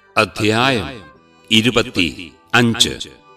അധ്യായം ഇരുപത്തി അഞ്ച്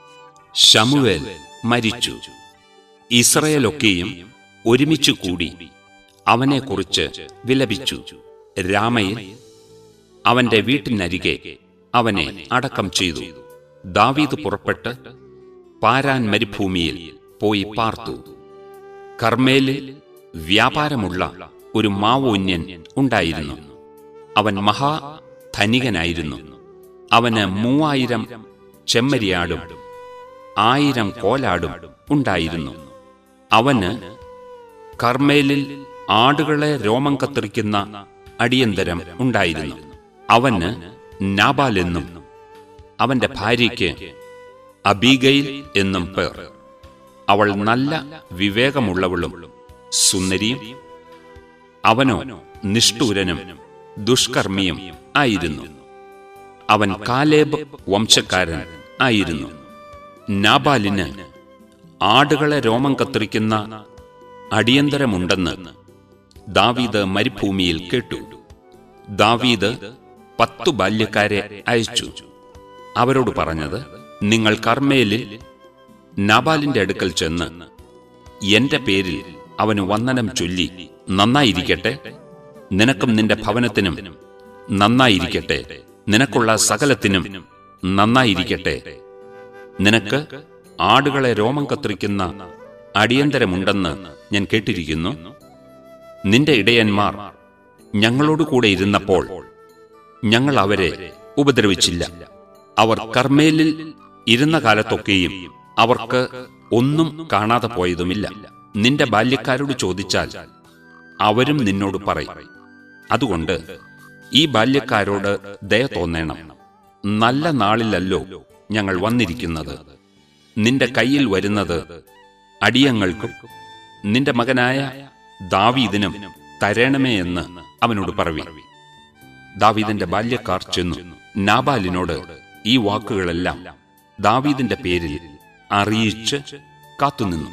ശമുവേൽ മരിച്ചു ഇസ്രയേലൊക്കെയും ഒരുമിച്ചു കൂടി അവനെക്കുറിച്ച് വിലപിച്ചു രാമയിൽ അവന്റെ വീട്ടിനരികെ അവനെ അടക്കം ചെയ്തു ദാവീദ് പുറപ്പെട്ട് പാരാൻ മരുഭൂമിയിൽ പോയി പാർത്തു കർമ്മേലിൽ വ്യാപാരമുള്ള ഒരു മാവോന്യൻ ഉണ്ടായിരുന്നു അവൻ മഹാധനികനായിരുന്നു അവന് മൂവായിരം ചെമ്മരിയാടും ആയിരം കോലാടും ഉണ്ടായിരുന്നു അവന് കർമ്മേലിൽ ആടുകളെ രോമം കത്തിരിക്കുന്ന അടിയന്തരം ഉണ്ടായിരുന്നു അവന് നാബാൽ എന്നും അവന്റെ ഭാര്യയ്ക്ക് അബീഗയിൽ എന്നും പേർ അവൾ നല്ല വിവേകമുള്ളവളും സുന്ദരിയും അവനോ നിഷ്ഠൂരനും ദുഷ്കർമ്മിയും ആയിരുന്നു അവൻ കാലേബ് വംശക്കാരൻ ആയിരുന്നു നാബാലിന് ആടുകളെ രോമം കത്തിരിക്കുന്ന അടിയന്തരമുണ്ടെന്ന് ദാവീദ് മരുഭൂമിയിൽ കേട്ടു ദാവീദ് പത്തു ബാല്യക്കാരെ അയച്ചു അവരോട് പറഞ്ഞത് നിങ്ങൾ കർമ്മേലിൽ നാബാലിന്റെ അടുക്കൽ ചെന്ന് എന്റെ പേരിൽ അവന് വന്ദനം ചൊല്ലി നന്നായിരിക്കട്ടെ നിനക്കും നിന്റെ ഭവനത്തിനും നന്നായിരിക്കട്ടെ നിനക്കുള്ള സകലത്തിനും നന്നായിരിക്കട്ടെ നിനക്ക് ആടുകളെ രോമം കത്തിരിക്കുന്ന അടിയന്തരമുണ്ടെന്ന് ഞാൻ കേട്ടിരിക്കുന്നു നിന്റെ ഇടയന്മാർ ഞങ്ങളോട് കൂടെ ഇരുന്നപ്പോൾ ഞങ്ങൾ അവരെ ഉപദ്രവിച്ചില്ല അവർ കർമ്മേലിൽ ഇരുന്ന കാലത്തൊക്കെയും അവർക്ക് ഒന്നും കാണാതെ പോയതുമില്ല നിന്റെ ബാല്യക്കാരോട് ചോദിച്ചാൽ അവരും നിന്നോട് പറയും അതുകൊണ്ട് ഈ ബാല്യക്കാരോട് ദയ തോന്നേണം നല്ല നാളിലല്ലോ ഞങ്ങൾ വന്നിരിക്കുന്നത് നിന്റെ കയ്യിൽ വരുന്നത് അടിയങ്ങൾക്കും നിന്റെ മകനായ ദാവീദിനും തരണമേ എന്ന് അവനോട് പറവി ദാവീദിന്റെ ബാല്യക്കാർ ചെന്നു നാബാലിനോട് ഈ വാക്കുകളെല്ലാം ദാവീദിന്റെ പേരിൽ അറിയിച്ച് കാത്തുനിന്നു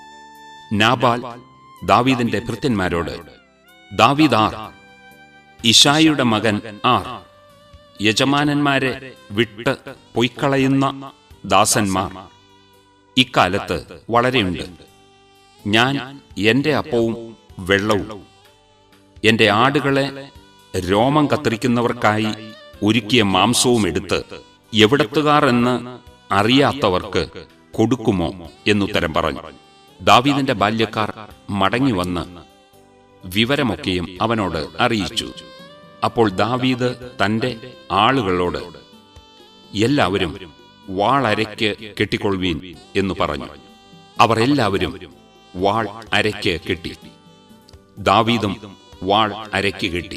നാബാൽ ദാവീദിന്റെ ഭൃത്യന്മാരോട് ദാവീദ് ആർ ഇഷായിയുടെ മകൻ ആർ യജമാനന്മാരെ വിട്ട് പൊയ്ക്കളയുന്ന ദാസന്മാർ ഇക്കാലത്ത് വളരെയുണ്ട് ഞാൻ എന്റെ അപ്പവും വെള്ളവും എന്റെ ആടുകളെ രോമം കത്തിരിക്കുന്നവർക്കായി ഒരുക്കിയ മാംസവും എടുത്ത് എവിടത്തുകാർ എന്ന് അറിയാത്തവർക്ക് കൊടുക്കുമോ എന്നുത്തരം പറഞ്ഞു ദാവീദിന്റെ ബാല്യക്കാർ മടങ്ങി വന്ന് വിവരമൊക്കെയും അവനോട് അറിയിച്ചു അപ്പോൾ ദാവീദ് തന്റെ ആളുകളോട് എല്ലാവരും വാളരയ്ക്ക് കെട്ടിക്കൊള്ളുവീൻ എന്ന് പറഞ്ഞു അവർ എല്ലാവരും വാൾ അരയ്ക്ക് കെട്ടി ദാവീദും വാൾ അരയ്ക്ക് കെട്ടി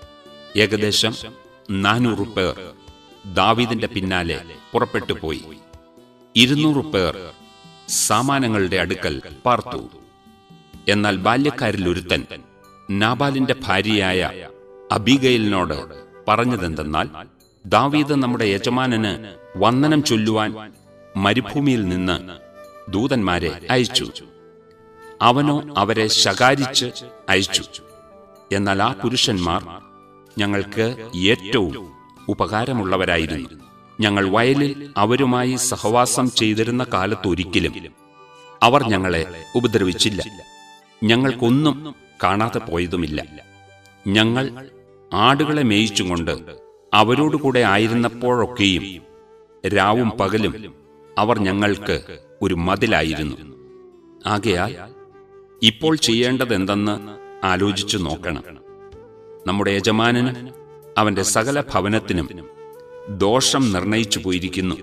ഏകദേശം നാനൂറ് പേർ ദാവീദിന്റെ പിന്നാലെ പുറപ്പെട്ടു പോയി ഇരുന്നൂറ് പേർ സാമാനങ്ങളുടെ അടുക്കൽ പാർത്തു എന്നാൽ ബാല്യക്കാരിൽ ഒരുത്തൻ നാബാലിന്റെ ഭാര്യയായ അബിഗയിലിനോട് പറഞ്ഞതെന്തെന്നാൽ ദാവീദ് നമ്മുടെ യജമാനന് വന്ദനം ചൊല്ലുവാൻ മരുഭൂമിയിൽ നിന്ന് ദൂതന്മാരെ അയച്ചു അവനോ അവരെ ശകാരിച്ച് അയച്ചു എന്നാൽ ആ പുരുഷന്മാർ ഞങ്ങൾക്ക് ഏറ്റവും ഉപകാരമുള്ളവരായിരുന്നു ഞങ്ങൾ വയലിൽ അവരുമായി സഹവാസം ചെയ്തിരുന്ന കാലത്തൊരിക്കലും അവർ ഞങ്ങളെ ഉപദ്രവിച്ചില്ല ഞങ്ങൾക്കൊന്നും കാണാതെ പോയതുമില്ല ഞങ്ങൾ ആടുകളെ മേയിച്ചുകൊണ്ട് അവരോടുകൂടെ ആയിരുന്നപ്പോഴൊക്കെയും രാവും പകലും അവർ ഞങ്ങൾക്ക് ഒരു മതിലായിരുന്നു ആകയാൽ ഇപ്പോൾ ചെയ്യേണ്ടതെന്തെന്ന് ആലോചിച്ചു നോക്കണം നമ്മുടെ യജമാനനും അവന്റെ സകല ഭവനത്തിനും ദോഷം നിർണയിച്ചു പോയിരിക്കുന്നു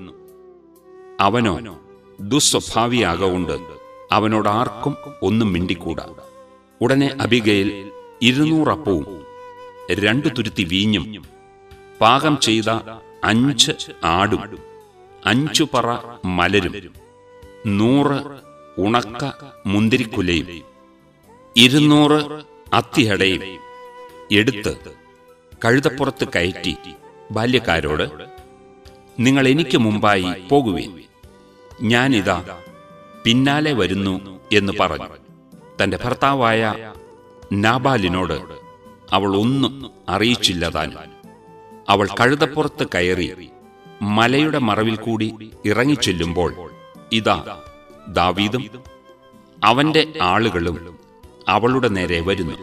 അവനോ ദുസ്വഭാവിയാകൊണ്ട് അവനോട് ആർക്കും ഒന്നും മിണ്ടിക്കൂടാ ഉടനെ അബിഗയിൽ ഇരുന്നൂറപ്പവും രണ്ടു തുരുത്തി വീഞ്ഞും പാകം ചെയ്ത അഞ്ച് ആടും അഞ്ചു പറ മലരും നൂറ് ഉണക്ക മുന്തിരിക്കുലയും ഇരുന്നൂറ് അത്തിയടയും എടുത്ത് കഴുതപ്പുറത്ത് കയറ്റി ബാല്യക്കാരോട് നിങ്ങൾ എനിക്ക് മുമ്പായി പോകുവേ ഞാനിതാ പിന്നാലെ വരുന്നു എന്ന് പറഞ്ഞു തന്റെ ഭർത്താവായ നാബാലിനോട് അവൾ ഒന്നും അറിയിച്ചില്ല താൻ അവൾ കഴുതപ്പുറത്ത് കയറി മലയുടെ മറവിൽ കൂടി ഇറങ്ങിച്ചെല്ലുമ്പോൾ ഇതാ ദാവീദും അവന്റെ ആളുകളും അവളുടെ നേരെ വരുന്നു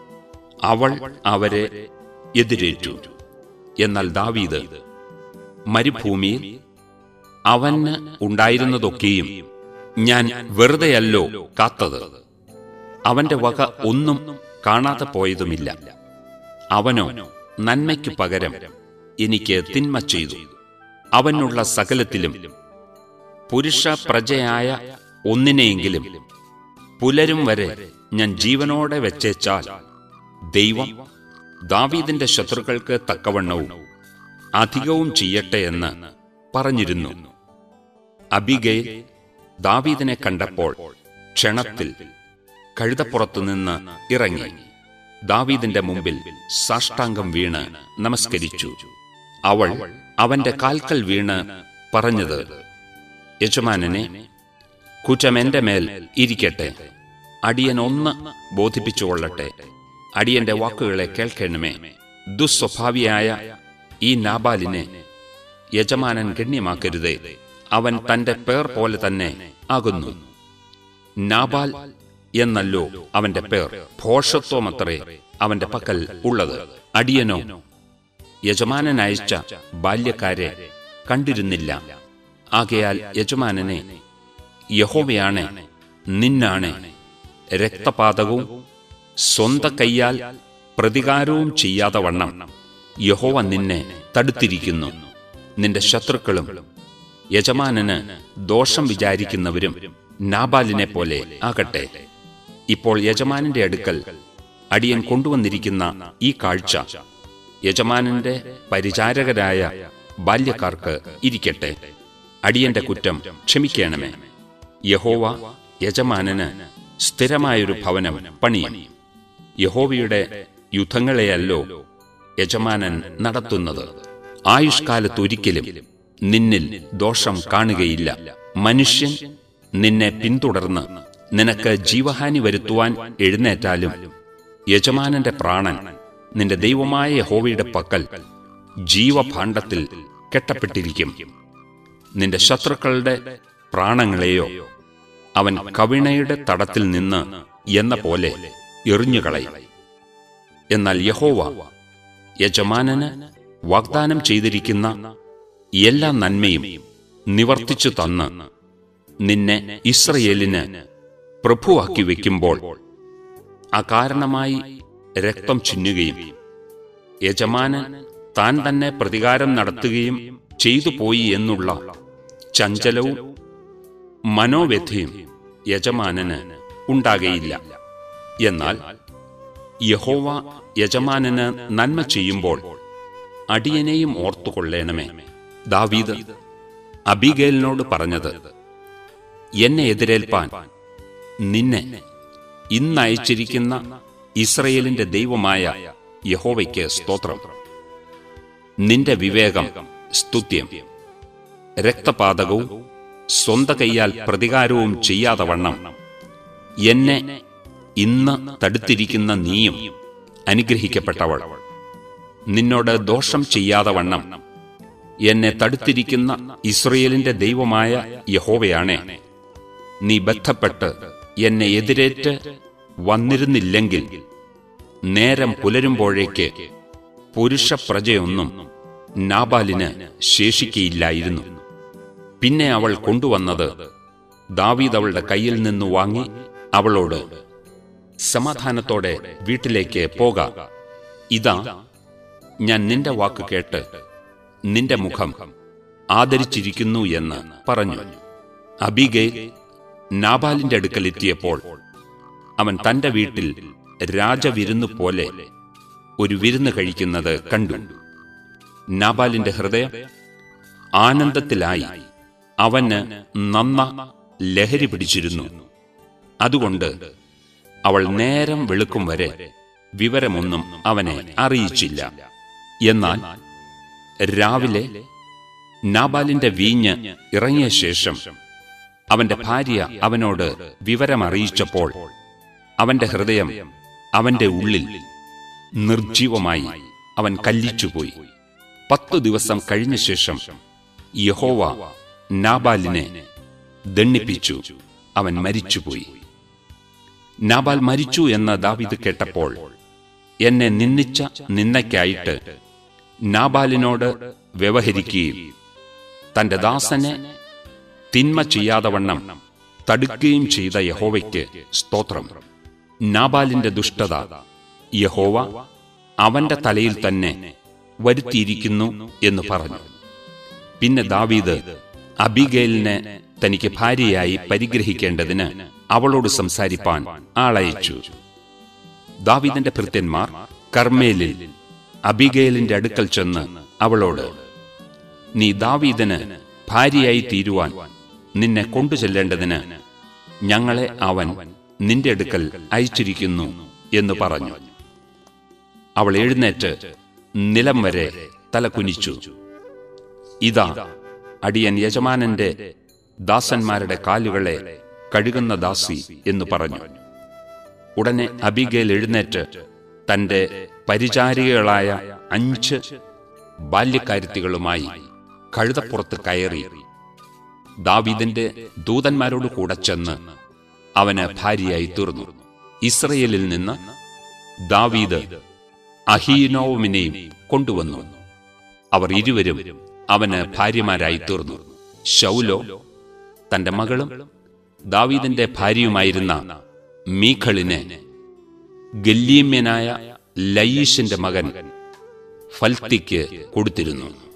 അവൾ അവരെ എതിരേറ്റു എന്നാൽ ദാവീദ് മരുഭൂമിയിൽ അവന് ഉണ്ടായിരുന്നതൊക്കെയും ഞാൻ വെറുതെയല്ലോ കാത്തത് അവന്റെ വക ഒന്നും കാണാതെ പോയതുമില്ല അവനോ നന്മയ്ക്കു പകരം എനിക്ക് തിന്മ ചെയ്തു അവനുള്ള സകലത്തിലും പുരുഷ പ്രജയായ ഒന്നിനെയെങ്കിലും പുലരും വരെ ഞാൻ ജീവനോടെ വെച്ചേച്ചാൽ ദൈവം ദാവീദിന്റെ ശത്രുക്കൾക്ക് തക്കവണ്ണവും അധികവും ചെയ്യട്ടെ എന്ന് പറഞ്ഞിരുന്നു അബിഗയിൽ ദാവീദിനെ കണ്ടപ്പോൾ ക്ഷണത്തിൽ കഴുതപ്പുറത്തുനിന്ന് ഇറങ്ങി ദാവീദിന്റെ മുമ്പിൽ സാഷ്ടാംഗം വീണ് നമസ്കരിച്ചു അവൾ അവന്റെ കാൽക്കൽ വീണ് പറഞ്ഞത് യജമാനനെ കുറ്റം എന്റെ മേൽ ഇരിക്കട്ടെ അടിയൻ ഒന്ന് ബോധിപ്പിച്ചുകൊള്ളട്ടെ അടിയന്റെ വാക്കുകളെ കേൾക്കണമേ ദുസ്വഭാവിയായ ഈ നാബാലിനെ യജമാനൻ ഗണ്യമാക്കരുതേ അവൻ തന്റെ പേർ പോലെ തന്നെ ആകുന്നു നാബാൽ എന്നല്ലോ അവന്റെ പേർ ഭോഷത്വമത്രേ അവന്റെ പക്കൽ ഉള്ളത് അടിയനോ യജമാനൻ അയച്ച ബാല്യക്കാരെ കണ്ടിരുന്നില്ല ആകയാൽ യജമാനനെ യഹോവയാണ് നിന്നാണ് രക്തപാതകവും സ്വന്ത കൈയാൽ പ്രതികാരവും ചെയ്യാതെ വണ്ണം യഹോവ നിന്നെ തടുത്തിരിക്കുന്നു നിന്റെ ശത്രുക്കളും യജമാനന് ദോഷം വിചാരിക്കുന്നവരും നാബാലിനെ പോലെ ആകട്ടെ ഇപ്പോൾ യജമാനന്റെ അടുക്കൽ അടിയൻ കൊണ്ടുവന്നിരിക്കുന്ന ഈ കാഴ്ച യജമാനന്റെ പരിചാരകരായ ബാല്യക്കാർക്ക് ഇരിക്കട്ടെ അടിയന്റെ കുറ്റം ക്ഷമിക്കണമേ യഹോവ യജമാനന് സ്ഥിരമായൊരു ഭവനം പണിയും യഹോവയുടെ യുദ്ധങ്ങളെയല്ലോ യജമാനൻ നടത്തുന്നത് ആയുഷ്കാലത്തൊരിക്കലും നിന്നിൽ ദോഷം കാണുകയില്ല മനുഷ്യൻ നിന്നെ പിന്തുടർന്ന് നിനക്ക് ജീവഹാനി വരുത്തുവാൻ എഴുന്നേറ്റാലും യജമാനന്റെ പ്രാണൻ നിന്റെ ദൈവമായ യഹോവയുടെ പക്കൽ ജീവഭാണ്ഡത്തിൽ കെട്ടപ്പെട്ടിരിക്കും നിന്റെ ശത്രുക്കളുടെ പ്രാണങ്ങളെയോ അവൻ കവിണയുടെ തടത്തിൽ നിന്ന് എന്ന പോലെ എറിഞ്ഞുകളയും എന്നാൽ യഹോവ യജമാനന് വാഗ്ദാനം ചെയ്തിരിക്കുന്ന എല്ലാ നന്മയും നിവർത്തിച്ചു തന്ന് നിന്നെ ഇസ്രയേലിന് പ്രഭുവാക്കി വയ്ക്കുമ്പോൾ അകാരണമായി രക്തം ചിന്നുകയും യജമാനൻ താൻ തന്നെ പ്രതികാരം നടത്തുകയും ചെയ്തു പോയി എന്നുള്ള ചഞ്ചലവും മനോവ്യഥയും യജമാനന് ഉണ്ടാകയില്ല എന്നാൽ യഹോവ യജമാനന് നന്മ ചെയ്യുമ്പോൾ അടിയനെയും ഓർത്തുകൊള്ളേണമേ ദാവീദ് അബിഗേലിനോട് പറഞ്ഞത് എന്നെ എതിരേൽപ്പാൻ നിന്നെ ഇന്നയച്ചിരിക്കുന്ന ഇസ്രയേലിന്റെ ദൈവമായ യഹോവയ്ക്ക് സ്തോത്രം നിന്റെ വിവേകം സ്തുത്യം രക്തപാതകവും സ്വന്ത കൈയാൽ പ്രതികാരവും ചെയ്യാതെ വണ്ണം എന്നെ ഇന്ന് തടുത്തിരിക്കുന്ന നീയും അനുഗ്രഹിക്കപ്പെട്ടവൾ നിന്നോട് ദോഷം ചെയ്യാതെ വണ്ണം എന്നെ തടുത്തിരിക്കുന്ന ഇസ്രയേലിന്റെ ദൈവമായ യഹോവയാണേ നീ ബന്ധപ്പെട്ട് എന്നെ എതിരേറ്റ് വന്നിരുന്നില്ലെങ്കിൽ നേരം പുലരുമ്പോഴേക്ക് പുരുഷ പ്രജയൊന്നും നാബാലിന് ശേഷിക്കയില്ലായിരുന്നു പിന്നെ അവൾ കൊണ്ടുവന്നത് ദാവീദ് അവളുടെ കയ്യിൽ നിന്ന് വാങ്ങി അവളോട് സമാധാനത്തോടെ വീട്ടിലേക്ക് പോക ഇതാ ഞാൻ നിന്റെ വാക്ക് കേട്ട് നിന്റെ മുഖം ആദരിച്ചിരിക്കുന്നു എന്ന് പറഞ്ഞു അബിഗെ നാബാലിന്റെ അടുക്കൽ എത്തിയപ്പോൾ അവൻ തന്റെ വീട്ടിൽ രാജവിരുന്നു പോലെ ഒരു വിരുന്ന് കഴിക്കുന്നത് കണ്ടു നാബാലിന്റെ ഹൃദയം ആനന്ദത്തിലായി അവന് നന്ന ലഹരി പിടിച്ചിരുന്നു അതുകൊണ്ട് അവൾ നേരം വെളുക്കും വരെ വിവരമൊന്നും അവനെ അറിയിച്ചില്ല എന്നാൽ രാവിലെ നാബാലിന്റെ വീഞ്ഞ് ഇറങ്ങിയ ശേഷം അവന്റെ ഭാര്യ അവനോട് വിവരമറിയിച്ചപ്പോൾ അവന്റെ ഹൃദയം അവന്റെ ഉള്ളിൽ നിർജീവമായി അവൻ കല്ലിച്ചുപോയി പത്തു ദിവസം കഴിഞ്ഞ ശേഷം യഹോവ നാബാലിനെ ദണ്ണിപ്പിച്ചു അവൻ മരിച്ചുപോയി നാബാൽ മരിച്ചു എന്ന് ദാവീദ് കേട്ടപ്പോൾ എന്നെ നിന്ദിച്ച നിന്നയ്ക്കായിട്ട് നാബാലിനോട് വ്യവഹരിക്കുകയും തന്റെ ദാസനെ തിന്മ ചെയ്യാതെ വണ്ണം തടുക്കുകയും ചെയ്ത യഹോവയ്ക്ക് സ്തോത്രം നാബാലിന്റെ ദുഷ്ടത യഹോവ അവന്റെ തലയിൽ തന്നെ വരുത്തിയിരിക്കുന്നു എന്ന് പറഞ്ഞു പിന്നെ ദാവീദ് അബിഗേലിനെ തനിക്ക് ഭാര്യയായി പരിഗ്രഹിക്കേണ്ടതിന് അവളോട് സംസാരിപ്പാൻ ആളയച്ചു ദാവീദിന്റെ ഭൃത്യന്മാർ കർമ്മേലിൽ അബിഗേലിന്റെ അടുക്കൽ ചെന്ന് അവളോട് നീ ദാവീദിന് ഭാര്യയായി തീരുവാൻ നിന്നെ കൊണ്ടുചെല്ലേണ്ടതിന് ഞങ്ങളെ അവൻ നിന്റെ അടുക്കൽ അയച്ചിരിക്കുന്നു എന്ന് പറഞ്ഞു അവൾ എഴുന്നേറ്റ് നിലം വരെ തല കുനിച്ചു ഇതാ അടിയൻ യജമാനന്റെ ദാസന്മാരുടെ കാലുകളെ കഴുകുന്ന ദാസി എന്ന് പറഞ്ഞു ഉടനെ അബിഗേൽ എഴുന്നേറ്റ് തന്റെ പരിചാരികളായ അഞ്ച് ബാല്യക്കാരുത്തികളുമായി കഴുതപ്പുറത്ത് കയറി ദാവീദിന്റെ ദൂതന്മാരോട് കൂടെ ചെന്ന് അവന് ഭാര്യയായി തീർന്നു ഇസ്രയേലിൽ നിന്ന് ദാവീദ് അഹീനോമിനെയും കൊണ്ടുവന്നു അവർ ഇരുവരും അവന് ഭാര്യമാരായി തീർന്നു ശൗലോ തന്റെ മകളും ദാവീദിന്റെ ഭാര്യയുമായിരുന്ന മീഖളിനെ ഗല്ലീമ്യനായ ലയീഷിന്റെ മകൻ ഫൽത്തിക്ക് കൊടുത്തിരുന്നു